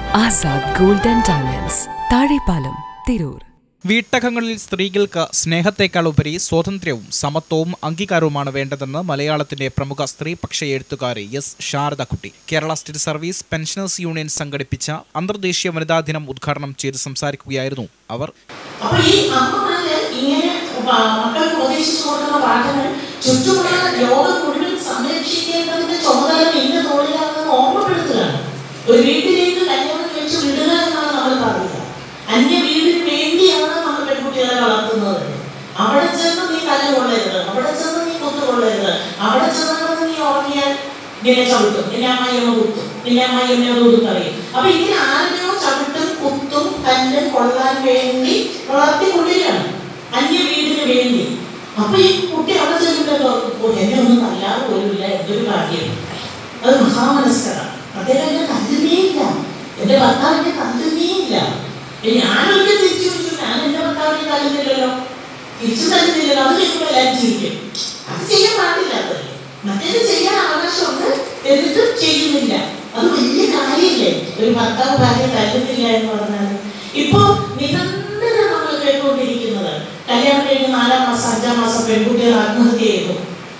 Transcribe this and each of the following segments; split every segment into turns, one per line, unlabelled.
Azad gold and diamonds Thazhepalam Tirur
വീട്ടകങ്ങളിൽ സ്ത്രീകൾക്ക് സ്നേഹത്തേക്കാൾ ഉപരി സ്വാതന്ത്ര്യവും സമത്വവും അംഗീകാരവുമാണ് വേണ്ടതെന്ന് മലയാളത്തിന്റെ പ്രമുഖ സ്ത്രീപക്ഷ എഴുത്തുകാരി S Sharadakutty Kerala state service pensioners union സംഘടിപ്പിച്ച അന്തർദേശീയ വനിതാ ദിനം ഉദ്ഘാടനം ചെയ്ത് സംസാരിക്കുകയായിരുന്നു അവർ
അപ്പൊ ഈ അമ്മമാര് ഇങ്ങനെ പ- മക്കൾക്ക് ഉപദേശിച്ചു കൊടുക്കുന്ന പാഠങ്ങൾ ചുറ്റുമുള്ള ലോകം മുഴുവൻ സംരക്ഷിക്കേണ്ടതിന്റെ ചുമതല നിന്റെ തോളിലാണെന്ന് ഓർമ്മപ്പെടുത്തുകയാണ് ഒരു വീട്ടിലേക്ക് കല്യാണം കഴിച്ച് വിടുക എന്നാണ് നമ്മൾ പറയുക അന്യ വീടിന് വേണ്ടിയാണ് നമ്മൾ പെൺകുട്ടികളെ വളർത്തുന്നത് അവിടെ ചെന്ന് നീ തല കൊള്ളരുത് അവിടെ ചെന്ന് നീ കുത്തു കൊള്ളരുത് അവിടെ ചെന്നാണ് നീ ഉറങ്ങിയാൽ നിന്നെ ചവിട്ടും നിന്നെ അമ്മായിയമ്മ കുത്തും നിന്നെ അമ്മായിയമ്മ ഒതുക്കറിയും അപ്പൊ ഇങ്ങനെ ആരുടെയോ ചവിട്ടും കുത്തും തല്ലും കൊള്ളാൻ വേണ്ടി വളർത്തിക്കൊണ്ടിരിക്കുകയാണ് അന്യ വീടിന് വേണ്ടി അപ്പൊ ഈ കുട്ടി അവിടെ ചെല്ലുമ്പോ എന്നെ ഒന്നും തല്ലാതെ പോലുമില്ല എന്തൊരു കാര്യം അത് മഹാമനസ്കരാണ് അദ്ദേഹം എന്നെ തല്ലുന്നേയില്ല എന്റെ ഭർത്താവിനെ തല്ലുന്നേയില്ല ഏ, ഞാനൊക്കെ തിരിച്ചു വെച്ചു ഞാൻ എന്റെ ഭർത്താവിനെ തല്ലുന്നില്ലല്ലോ തിരിച്ചു തല്ലുന്നില്ലല്ലോ അത് കേൾക്കുമ്പോൾ എല്ലാവരും ചിരിക്കും അത് ചെയ്യാൻ പാടില്ല അതല്ലേ മറ്റേത് ചെയ്യാൻ അവകാശമുണ്ട് എന്നിട്ടും ചെയ്യുന്നില്ല അത് വലിയ കാര്യമില്ലേ ഒരു ഭർത്താവ് ഭാര്യ തല്ലുന്നില്ല എന്ന് പറഞ്ഞാൽ ഇപ്പോ നിരന്തരം നമ്മൾ കേട്ടുകൊണ്ടിരിക്കുന്നത് കല്യാണം കഴിഞ്ഞ് നാലാം മാസം അഞ്ചാം മാസം പെൺകുട്ടികൾ ആത്മഹത്യ ചെയ്യുന്നു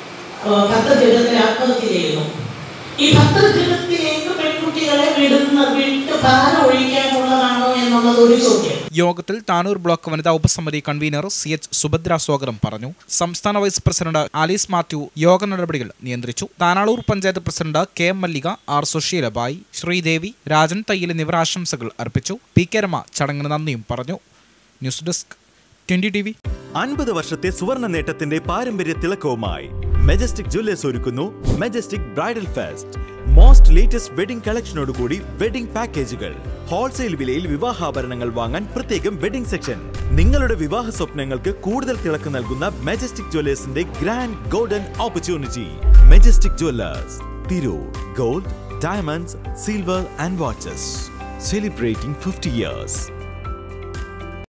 ഏഹ് ഭർത്തൃഗൃഹത്തിൽ ആത്മഹത്യ ചെയ്യുന്നു ഈ ഭർത്തൃഗൃഹത്തിലേക്ക് പെൺകുട്ടികളെ വിടുന്ന വിട്ട് ഭാരം ഒഴിക്കാനുള്ളതാണോ എന്നുള്ളത് ഒരു ചോദ്യം
യോഗത്തിൽ താനൂർ ബ്ലോക്ക് വനിതാ ഉപസമിതി കൺവീനർ സി എച്ച് സുഭദ്ര സ്വാഗതം പറഞ്ഞു സംസ്ഥാന വൈസ് പ്രസിഡന്റ് ആലീസ് മാത്യു യോഗ നടപടികൾ നിയന്ത്രിച്ചു Tanalur panchayat president K M Mallika R Susheelabai Sreedevi Rajan Thayyil എന്നിവർ ആശംസകൾ അർപ്പിച്ചു പി കെ രമ ചടങ്ങിന് നന്ദിയും പറഞ്ഞു news desk twenty T V
അൻപത് വർഷത്തെ സുവർണ നേട്ടത്തിന്റെ പാരമ്പര്യ തിളക്കവുമായി മെജസ്റ്റിക് ജ്വല്ലേഴ്സ് ഒരുക്കുന്നു Majestic bridal fest most latest wedding കളക്ഷനോടുകൂടി വെഡിംഗ് പാക്കേജുകൾ ഹോൾസെയിൽ വിലയിൽ വിവാഹാഭരണങ്ങൾ വാങ്ങാൻ പ്രത്യേകം വെഡിംഗ് സെക്ഷൻ നിങ്ങളുടെ വിവാഹ സ്വപ്നങ്ങൾക്ക് കൂടുതൽ തിളക്കം നൽകുന്ന മെജസ്റ്റിക് ജ്വല്ലേഴ്സിന്റെ grand golden opportunity Majestic jewellers Tirur gold diamonds silver and watches celebrating fifty years